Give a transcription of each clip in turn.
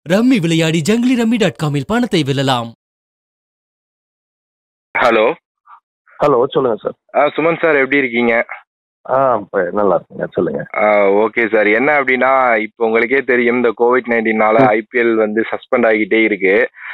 Rummy விளையாடி Junglee rummy dot காமில் பணத்தை வெல்லலாம் ஹலோ ஹலோ சொல்லுங்க சார் ஆ, சுமன் சார் எப்படி இருக்கீங்க ஆ இப்ப நல்லா இருக்குங்க சொல்லுங்க ஓகே சார் என்ன அப்படின்னா இப்போ உங்களுக்கே தெரியும் இந்த கோவிட் நைன்டீனால ஐபிஎல் வந்து சஸ்பெண்ட் ஆகிட்டே இருக்கு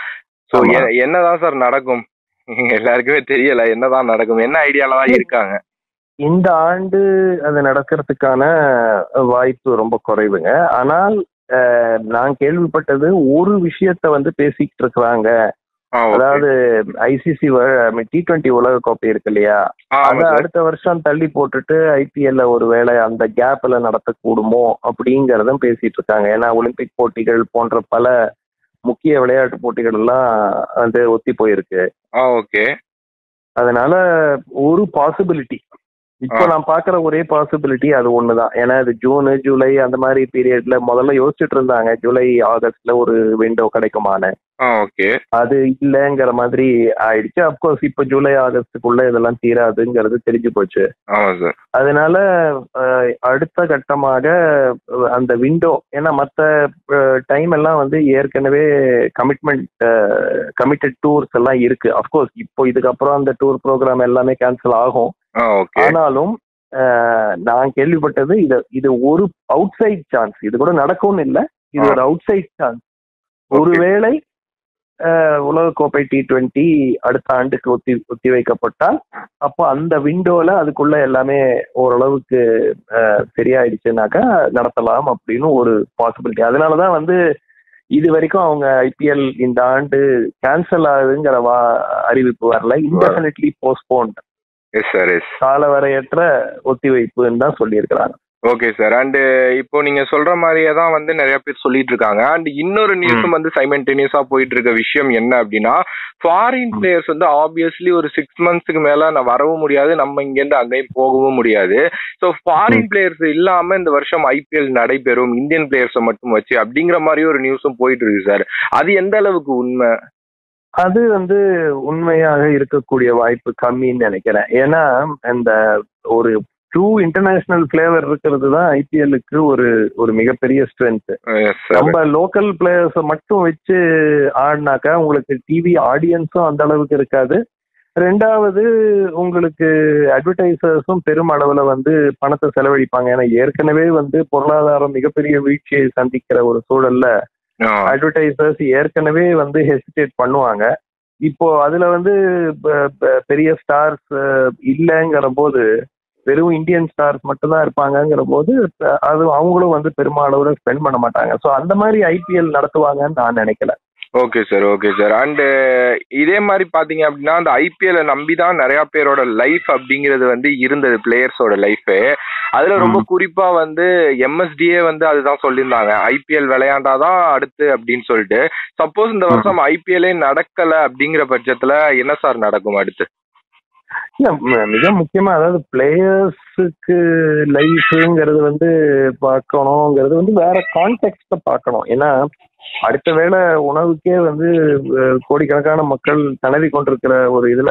ஸோ ஆமா. என்னதான் சார் நடக்கும் எல்லாருக்குமே தெரியல என்னதான் நடக்கும் என்ன ஐடியால தான் இருக்காங்க இந்த ஆண்டு அது நடக்கிறதுக்கான வாய்ப்பு ரொம்ப குறைவுங்க ஆனால் அஹ், நான் கேள்விப்பட்டது ஒரு விஷயத்த வந்து பேசிக்கிட்டு இருக்கிறாங்க ஆ, okay. அதாவது ஐசிசி டி டுவெண்ட்டி உலக கோப்பை இருக்கு இல்லையா ஆ, ஆமா அதை சார். அடுத்த வருஷம் தள்ளி போட்டுட்டு ஐபிஎல்ல ஒரு வேளை அந்த கேப்ல நடத்தக்கூடுமோ அப்படிங்கறதும் பேசிட்டு இருக்காங்க ஏன்னா ஒலிம்பிக் போட்டிகள் போன்ற பல முக்கிய விளையாட்டு போட்டிகள் எல்லாம் வந்து ஒத்தி போயிருக்கு ஆ ஓகே அதனால ஒரு பாசிபிலிட்டி இப்போ ஆ. நான் பாக்குற ஒரே பாசிபிலிட்டி அது ஒண்ணுதான் ஏன்னா இது ஜூன் ஜூலை அந்த மாதிரி பீரியட்ல முதல்ல யோசிச்சுட்டு இருந்தாங்க ஜூலை ஆகஸ்ட்ல ஒரு விண்டோ கிடைக்குமான்னு ஆ ஓகே அது இல்லைங்கிற மாதிரி ஆயிடுச்சு அப்கோர்ஸ் இப்போ ஜூலை ஆகஸ்டுக்குள்ள இதெல்லாம் தீராதுங்கிறது தெரிஞ்சு போச்சு ஆமா சார் அதனால அஹ், அடுத்த கட்டமாக அஹ், அந்த விண்டோ ஏன்னா மற்ற டைம் எல்லாம் வந்து ஏற்கனவே கமிட்மெண்ட் கமிட்டட் டூர்ஸ் எல்லாம் இருக்கு அஃப்கோர்ஸ் இப்போ இதுக்கப்புறம் அந்த டூர் ப்ரோக்ராம் எல்லாமே கேன்சல் ஆகும் ஆ ஓகே ஆனாலும் அஹ், நான் கேள்விப்பட்டது இது இது ஒரு அவுட் சைட் சான்ஸ் இது கூட நடக்கும்னு இல்லை இது ஆ. ஒரு அவுட் சைட் சான்ஸ் Okay. ஒருவேளை அஹ், உலகக்கோப்பை டி டுவெண்ட்டி அடுத்த ஆண்டுக்கு ஒத்தி ஒத்தி வைக்கப்பட்டால் அப்போ அந்த விண்டோல அதுக்குள்ள எல்லாமே ஓரளவுக்கு அஹ், சரியாயிடுச்சுனாக்கா நடத்தலாம் அப்படின்னு ஒரு பாசிபிலிட்டி அதனாலதான் வந்து இது வரைக்கும் அவங்க ஐபிஎல் இந்த ஆண்டு கேன்சல் ஆகுதுங்கிற வா அறிவிப்பு வரல indefinitely postpone yes sir yes காலவரையற்ற ஒத்திவைப்புன்னு தான் சொல்லியிருக்கிறாங்க ஓகே சார் அண்ட் இப்போ நீங்க சொல்ற மாதிரியே தான் வந்து நிறைய பேர் சொல்லிட்டு இருக்காங்க அண்ட் இன்னொரு நியூஸும் வந்து சைமன்டேனியஸா போயிட்டு இருக்க விஷயம் என்ன அப்படின்னா ஃபாரின் ம். பிளேயர்ஸ் வந்து ஆப்வியஸ்லி ஒரு சிக்ஸ் மந்த்ஸ்க்கு மேல நான் வரவும் முடியாது நம்ம இங்கேருந்து அங்கேயும் போகவும் முடியாது ஸோ ஃபாரின் பிளேயர்ஸ் இல்லாம இந்த வருஷம் ஐபிஎல் நடைபெறும் இந்தியன் பிளேயர்ஸை மட்டும் வச்சு அப்படிங்கிற மாதிரி ஒரு நியூஸும் போயிட்டு இருக்கு சார் அது எந்த அளவுக்கு உண்மை அது வந்து உண்மையாக இருக்கக்கூடிய வாய்ப்பு கம்மின்னு நினைக்கிறேன் ஏன்னா இந்த ஒரு ட்ரூ இன்டர்நேஷனல் ஃபிளேவர் இருக்கிறது தான் ஐபிஎல்லுக்கு ஒரு ஒரு மிகப்பெரிய ஸ்ட்ரென்த் எஸ் சார் நம்ம லோக்கல் பிளேயர்ஸை மட்டும் வச்சு ஆடினாக்கா உங்களுக்கு டிவி ஆடியன்ஸும் அந்த அளவுக்கு இருக்காது ரெண்டாவது உங்களுக்கு அட்வர்டைசர்ஸும் பெரும் அளவுல வந்து பணத்தை செலவழிப்பாங்க ஏன்னா ஏற்கனவே வந்து பொருளாதாரம் மிகப்பெரிய வீழ்ச்சியை சந்திக்கிற ஒரு சூழல்ல அட்வர்டைசர்ஸ் ஏற்கனவே வந்து ஹெசிடேட் பண்ணுவாங்க இப்போ அதுல வந்து ப- ப- பெரிய ஸ்டார்ஸ் இல்லைங்கிற போது வெறும் இந்தியன் ஸ்டார்ஸ் மட்டும்தான் இருப்பாங்கங்கிற போது அஹ், அது அவங்களும் வந்து பெருமளவுல ஸ்பெண்ட் பண்ண மாட்டாங்க ஸோ அந்த மாதிரி ஐபிஎல் நடத்துவாங்கன்னு நான் நினைக்கல okay sir okay sir and இதே மாதிரி பாத்தீங்க அப்படின்னா அந்த ஐபிஎல்லை நம்பி தான் நிறைய பேரோட லைஃப் அப்படிங்கிறது வந்து இருந்தது பிளேயர்ஸோட லைஃப் அதுல ரொம்ப குறிப்பா வந்து எம்எஸ்டியே வந்து அதுதான் சொல்லியிருந்தாங்க ஐபிஎல் விளையாண்டாதான் அடுத்து அப்படின்னு சொல்லிட்டு சப்போஸ் இந்த வருஷம் ஐபிஎல்லே நடக்கல அப்படிங்கிற பட்சத்துல என்ன சார் நடக்கும் அடுத்து இல்ல ம- மிக முக்கியமா அதாவது பிளேயர்ஸுக்கு லைஃப்ங்கிறது வந்து பார்க்கணுங்கிறது வந்து வேற கான்டெக்ட்ல பார்க்கணும் ஏன்னா அடுத்த வேளை உணவுக்கே வந்து அஹ், கோடிக்கணக்கான மக்கள் திணறி கொண்டிருக்கிற ஒரு இதுல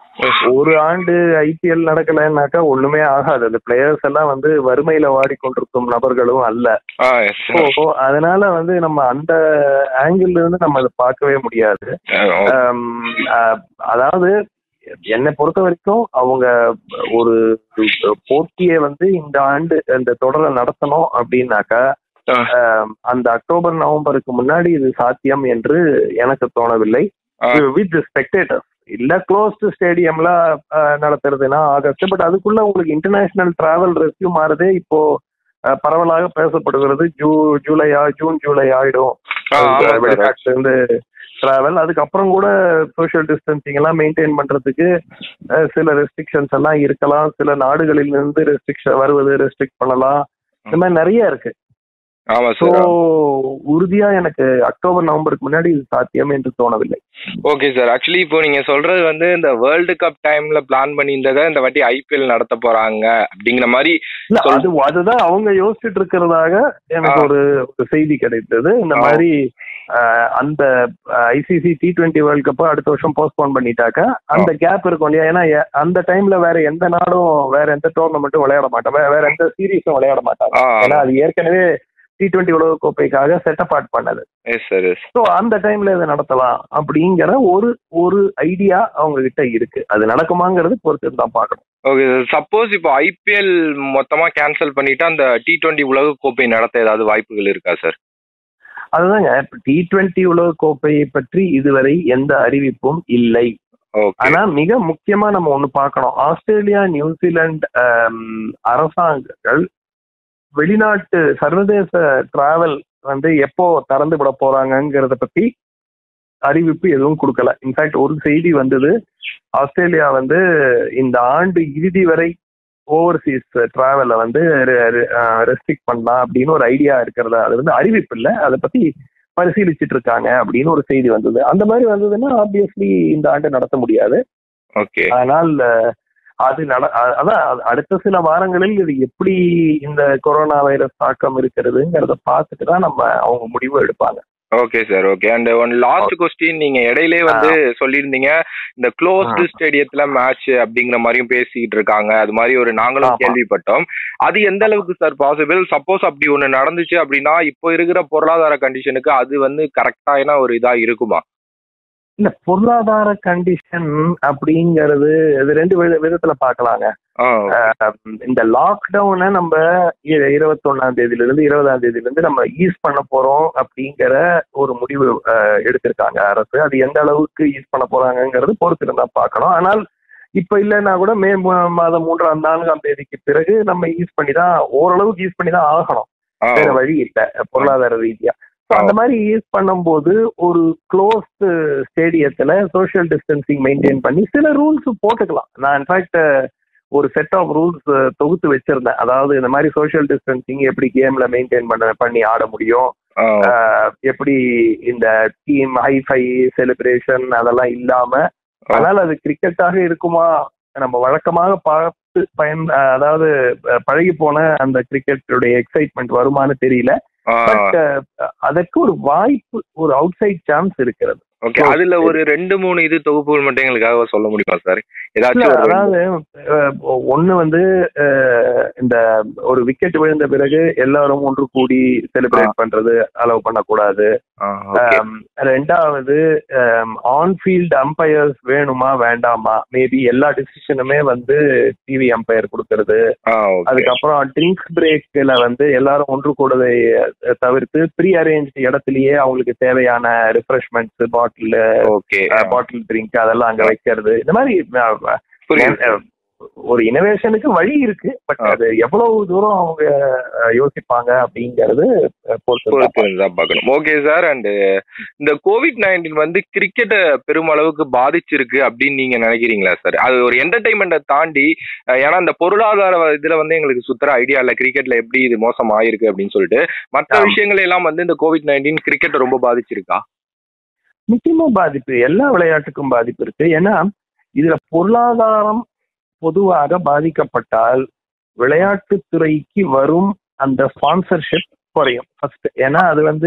ஒரு ஆண்டு ஐபிஎல் நடக்கலைன்னாக்கா ஒண்ணுமே ஆகாது அந்த பிளேயர்ஸ் எல்லாம் வந்து வறுமையில வாடிக்கொண்டிருக்கும் நபர்களும் அல்ல ஆ எஸ் ஸோ அதனால வந்து நம்ம அந்த ஆங்கிள் இருந்து நம்ம அதை பார்க்கவே முடியாது ஆம், அஹ், அதாவது என்னை பொறுத்த வரைக்கும் அவங்க ஒரு போட்டியை வந்து இந்த ஆண்டு இந்த தொடரை நடத்தணும் அப்படின்னாக்கா ஆம், அந்த அக்டோபர் நவம்பருக்கு முன்னாடி இது சாத்தியம் என்று எனக்கு தோணவில்லை வித் ஸ்பெக்டேட்டர்ஸ் இல்ல க்ளோஸ்டு ஸ்டேடியம்ல நடத்துறதுன்னா ஆகஸ்ட் பட் அதுக்குள்ள உங்களுக்கு இன்டர்நேஷனல் டிராவல் ரெஸ்யூ மாறதே இப்போ அஹ், பரவலாக பேசப்படுகிறது ஜூ ஜூலையா ஜூன் ஜூலை ஆயிடும் வெளிநாட்டுல இருந்து டிராவல் அதுக்கப்புறம் கூட சோஷியல் டிஸ்டன்சிங் எல்லாம் மெயின்டைன் பண்றதுக்கு அஹ், சில ரெஸ்ட்ரிக்ஷன்ஸ் எல்லாம் இருக்கலாம் சில நாடுகளில் இருந்து ரெஸ்ட்ரிக்ஷன் வருவது ரெஸ்ட்ரிக்ட் பண்ணலாம் இந்த மாதிரி நிறைய இருக்கு ஆமா ஸோ சார் உறுதியா எனக்கு அக்டோபர் நவம்பருக்கு முன்னாடி இது சாத்தியம் என்று தோணவில்லை ஓகே சார் ஆக்சுவலி இப்போ நீங்க சொல்றது வந்து இந்த வேர்ல்டு கப் டைம்ல பிளான் பண்ணியிருந்ததை இந்த வாட்டி ஐபிஎல் நடத்த போறாங்க அப்படிங்கிற மாதிரி இல்ல சொல்- அது அதுதான் அவங்க யோசிச்சுட்டு இருக்கிறதாக எனக்கு ஆ. ஒரு ஒரு செய்தி கிடைத்தது இந்த ஆ. மாதிரி அஹ், அந்த ICC T twenty world cup அடுத்த வருஷம் போஸ்ட்போன் பண்ணிட்டாக்கா அந்த கேப் இருக்கும் இல்லையா ஏன்னா எ- அந்த டைம்ல வேற எந்த நாடும் வேற எந்த டோர்னமெண்ட்டும் விளையாட மாட்டாங்க வேற எந்த சீரீஸும் விளையாட மாட்டாங்க ஆ, ஏன்னா அது ஏற்கனவே டி டுவெண்ட்டி உலக கோப்பைக்காக செட் அப்பார்ட் பண்ணது எஸ் சார் எஸ் ஸோ அந்த டைம்ல இதை நடத்தலாம் அப்படிங்கிற ஒரு ஒரு ஐடியா அவங்க கிட்ட இருக்கு அது நடக்குமாங்கிறது பொறுத்து தான் பார்க்கணும் ஓகே சார் சப்போஸ் இப்போ ஐபிஎல் மொத்தமா கேன்சல் பண்ணிட்டு அந்த டி டுவெண்ட்டி உலக கோப்பை நடத்த ஏதாவது வாய்ப்புகள் இருக்கா சார் அதுதாங்க இப்ப டி டுவெண்ட்டி உலக கோப்பையை பற்றி இதுவரை எந்த அறிவிப்பும் இல்லை ஓகே ஆனா மிக முக்கியமா நம்ம ஒண்ணு பார்க்கணும் ஆஸ்திரேலியா நியூசிலாந்து ஆம், அரசாங்கங்கள் வெளிநாட்டு சர்வதேச டிராவல் வந்து எப்போ திறந்து விட போறாங்கங்கிறத பத்தி அறிவிப்பு எதுவும் கொடுக்கல இன்ஃபேக்ட் ஒரு செய்தி வந்தது ஆஸ்திரேலியா வந்து இந்த ஆண்டு இறுதி வரை ஓவர்சீஸ் டிராவலை வந்து ரெஸ்ட்ரிக்ட் பண்ணலாம் அப்படின்னு ஒரு ஐடியா இருக்கிறதா அது வந்து அறிவிப்பு இல்லை அதை பத்தி பரிசீலிச்சிட்டு இருக்காங்க அப்படின்னு ஒரு செய்தி வந்தது அந்த மாதிரி வந்ததுன்னா ஆப்வியஸ்லி இந்த ஆண்டு நடத்த முடியாது ஓகே ஆனால் அஹ், அது நட அ- அதான் அது அடுத்த சில வாரங்களில் இது எப்படி இந்த கொரோனா வைரஸ் தாக்கம் இருக்கிறதுங்கிறத பார்த்துட்டு தான் நம்ம அவங்க முடிவு எடுப்பாங்க okay sir okay and one last question நீங்க இடையிலே வந்து சொல்லியிருந்தீங்க இந்த க்ளோஸ்டு ஆ. ஸ்டேடியத்துல மேட்ச் அப்படிங்கிற மாதிரியும் பேசிக்கிட்டு இருக்காங்க அது மாதிரி ஒரு நாங்களும் ஆமா. கேள்விப்பட்டோம் அது எந்த அளவுக்கு சார் பாசிபிள் சப்போஸ் அப்படி ஒண்ணு நடந்துச்சு அப்படின்னா இப்போ இருக்கிற பொருளாதார கண்டிஷனுக்கு அது வந்து கரெக்டான ஒரு இதா இருக்குமா இல்ல பொருளாதார கண்டிஷன் அப்படிங்கிறது இது ரெண்டு வித- விதத்துல பார்க்கலாங்க ஆ அஹ், இந்த லாக்டவுனை நம்ம இ- இருபத்தொன்னாம் தேதியில இருந்து இருபதாம் தேதியில இருந்து நம்ம ஈஸ் பண்ண போறோம் அப்படிங்கிற ஒரு முடிவு அஹ், எடுத்திருக்காங்க அரசு அது எந்த அளவுக்கு ஈஸ் பண்ண போறாங்கங்கிறது பொறுத்து இருந்தா பார்க்கணும் ஆனால் இப்ப இல்லைன்னா கூட மே மு- மாதம் மூன்றாம் நான்காம் தேதிக்கு பிறகு நம்ம யூஸ் பண்ணி தான் ஓரளவுக்கு யூஸ் பண்ணி தான் ஆகணும் ஆ, வேற வழி இல்லை பொருளாதார ரீதியா So, அந்த மாதிரி யூஸ் பண்ணும்போது ஒரு க்ளோஸ்டு ஸ்டேடியத்துல சோஷியல் டிஸ்டன்சிங் மெயின்டைன் பண்ணி சில ரூல்ஸ் போட்டுக்கலாம் நான் இன்ஃபேக்ட் ஒரு செட் ஆஃப் ரூல்ஸ் தொகுத்து வச்சிருந்தேன் அதாவது இந்த மாதிரி சோஷியல் டிஸ்டன்சிங் எப்படி கேம்ல மெயின்டைன் பண்ண பண்ணி ஆட முடியும் ஆ, ஆஹ் எப்படி இந்த டீம் ஹைஃபை செலிப்ரேஷன் அதெல்லாம் இல்லாம ஆனால் அது கிரிக்கெட்டாக இருக்குமா நம்ம வழக்கமாக பார்த்து பயன் அஹ் அதாவது அஹ் பழகி போன அந்த கிரிக்கெட்டுடைய எக்ஸைட்மெண்ட் வருமானு தெரியல ஆ, பட் அதற்கு ஒரு வாய்ப்பு ஒரு அவுட் சைட் சான்ஸ் இருக்கிறது ஓகே அதுல ஒரு ரெண்டு மூணு இது தொகுப்புகள் மட்டும் எங்களுக்காக சொல்ல முடியுமா சார் இல்ல, ஏதாச்சும் ஒரு ரெண்டு- அதாவது அஹ், ஒண்ணு வந்து அஹ், இந்த ஒரு விக்கெட் விழுந்த பிறகு எல்லாரும் ஒன்று கூடி செலிப்ரேட் பண்றது அலோவ் பண்ணக்கூடாது ஆ, okay. ஆம், ரெண்டாவது ஆன் ஃபீல்ட் அம்பையர்ஸ் வேணுமா வேண்டாமா மேபி எல்லா டிசிஷனுமே வந்து டிவி அம்பையர் கொடுக்கறது ஆ, okay. அதுக்கப்புறம் ட்ரிங்க்ஸ் பிரேக்ல வந்து எல்லாரும் ஒன்று கூடதை அஹ், தவிர்த்து ப்ரீ அரேஞ்ச் இடத்துலயே அவங்களுக்கு தேவையான ரிஃப்ரெஷ்மெண்ட்ஸ் பாட்டில் ஓகே பாட்டில் ட்ரிங்க் அதெல்லாம் அங்க வைக்கிறது இந்த மாதிரி அஹ், புரியுது அஹ், ஒரு இனோவேஷனுக்கு வழி இருக்கு பட் ஆ. அது எவ்வளவு தூரம் அவங்க அஹ், யோசிப்பாங்க அப்படிங்கிறது அஹ், பொறுத்து தான் பொறுத்து தான் பார்க்கணும் ஓகே சார் அண்ட் இந்த கோவிட் நைன்டீன் வந்து கிரிக்கெட்டை பெருமளவுக்கு பாதிச்சிருக்கு அப்படின்னு நீங்க நினைக்கிறீங்களா சார் அது ஒரு என்டர்டைன்மெண்ட்டை தாண்டி அஹ், ஏன்னா இந்த பொருளாதார இதுல வந்து எங்களுக்கு சுத்தர ஐடியா இல்லை கிரிக்கெட்ல எப்படி இது மோசம் ஆயிருக்கு அப்படின்னு சொல்லிட்டு மற்ற ஆமா. விஷயங்கள் எல்லாம் வந்து இந்த கோவிட் நைன்டீன் கிரிக்கெட்டை ரொம்ப பாதிச்சிருக்கா நிச்சயமா பாதிப்பு எல்லா விளையாட்டுக்கும் பாதிப்பு இருக்கு ஏன்னா இதுல பொருளாதாரம் பொதுவாக பாதிக்கப்பட்டால் விளையாட்டுத்துறைக்கு வரும் அந்த ஸ்பான்சர்ஷிப் குறையும் ஃபர்ஸ்ட் ஏன்னா அது வந்து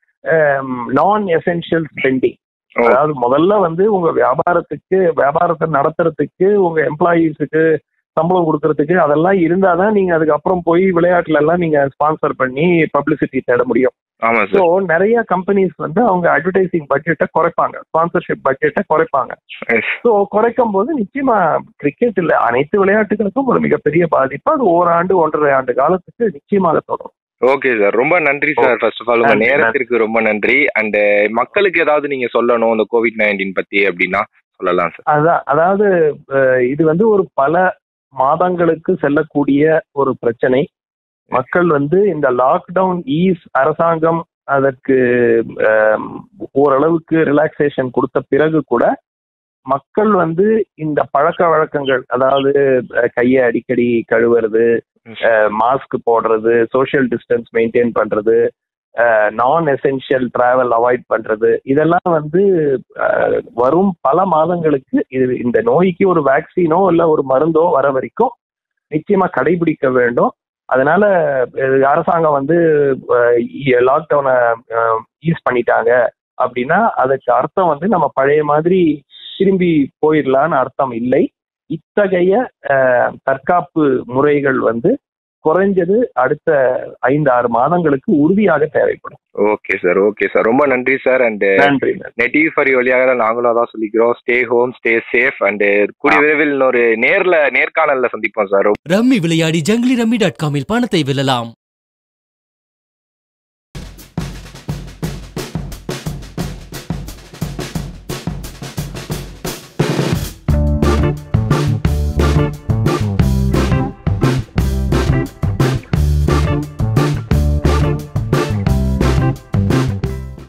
நான் எசென்ஷியல் ஸ்பெண்டிங் ஓ. அதாவது முதல்ல வந்து உங்க வியாபாரத்துக்கு வியாபாரத்தை நடத்துறதுக்கு உங்க எம்ப்ளாயீஸுக்கு சம்பளம் கொடுக்கறதுக்கு அதெல்லாம் இருந்தாதான் நீங்க அதுக்கப்புறம் போய் விளையாட்டுல எல்லாம் நீங்க ஸ்பான்சர் பண்ணி பப்ளிசிட்டி தேட முடியும் ஆமா ஸோ சார் நிறைய கம்பெனிஸ் வந்து அவங்க அட்வர்டைசிங் பட்ஜெட்டை குறைப்பாங்க ஸ்பான்சர்ஷிப் பட்ஜெட்டை குறைப்பாங்க எஸ் ஸோ குறைக்கும் போது நிச்சயமா கிரிக்கெட் இல்ல அனைத்து விளையாட்டுகளுக்கும் ஒரு மிகப்பெரிய பாதிப்பு அது ஓராண்டு ஒன்றரை ஆண்டு காலத்துக்கு நிச்சயமாக தொடரும் ஓகே சார் ரொம்ப நன்றி சார் ஃபர்ஸ்ட் ஆஃப் ஆல் உங்க நன்றி, நேரத்திற்கு ரொம்ப நன்றி அண்ட் மக்களுக்கு ஏதாவது நீங்க சொல்லணும் இந்த கோவிட் நைன்டீன் பத்தி அப்படின்னா சொல்லலாம் சார் அதான் அதாவது அஹ், இது வந்து ஒரு பல மாதங்களுக்கு செல்லக்கூடிய ஒரு பிரச்சனை மக்கள் வந்து இந்த லாக்டவுன் ஈஸ் அரசாங்கம் அதற்கு அஹ், ஓரளவுக்கு ரிலாக்ஸேஷன் கொடுத்த பிறகு கூட மக்கள் வந்து இந்த பழக்க வழக்கங்கள் அதாவது அஹ், கையை அடிக்கடி கழுவுறது மாஸ்க் போடுறது சோஷியல் டிஸ்டன்ஸ் மெயின்டைன் பண்றது நான் எசென்ஷியல் டிராவல் அவாய்ட் பண்றது இதெல்லாம் வந்து அஹ், வரும் பல மாதங்களுக்கு இது இந்த நோய்க்கு ஒரு வேக்சினோ இல்ல ஒரு மருந்தோ வர வரைக்கும் நிச்சயமா கடைபிடிக்க வேண்டும் அதனால அஹ், அரசாங்கம் வந்து லாக்டவுனை யூஸ் பண்ணிட்டாங்க அப்படின்னா அதுக்கு அர்த்தம் வந்து நம்ம பழைய மாதிரி திரும்பி போயிடலான்னு அர்த்தம் இல்லை இத்தகைய அஹ், தற்காப்பு முறைகள் வந்து குறைஞ்சது அடுத்த ஐந்து ஆறு மாதங்களுக்கு உறுதியாக தேவைப்படும் ஓகே சார் ஓகே சார் ரொம்ப நன்றி சார் அண்ட் நன்றி நன்றி. நெட்டிவ் ஃபரி வழியாக நாங்களும் அதான் சொல்லிக்கிறோம் stay home stay safe and கூடிய விரைவில் இன்னொரு நேர்ல நேர்காணல்ல சந்திப்போம் சார் ரம்மி விளையாடி ஜங்கிலி ரம்மி டாட் காமில் பணத்தை வெல்லலாம்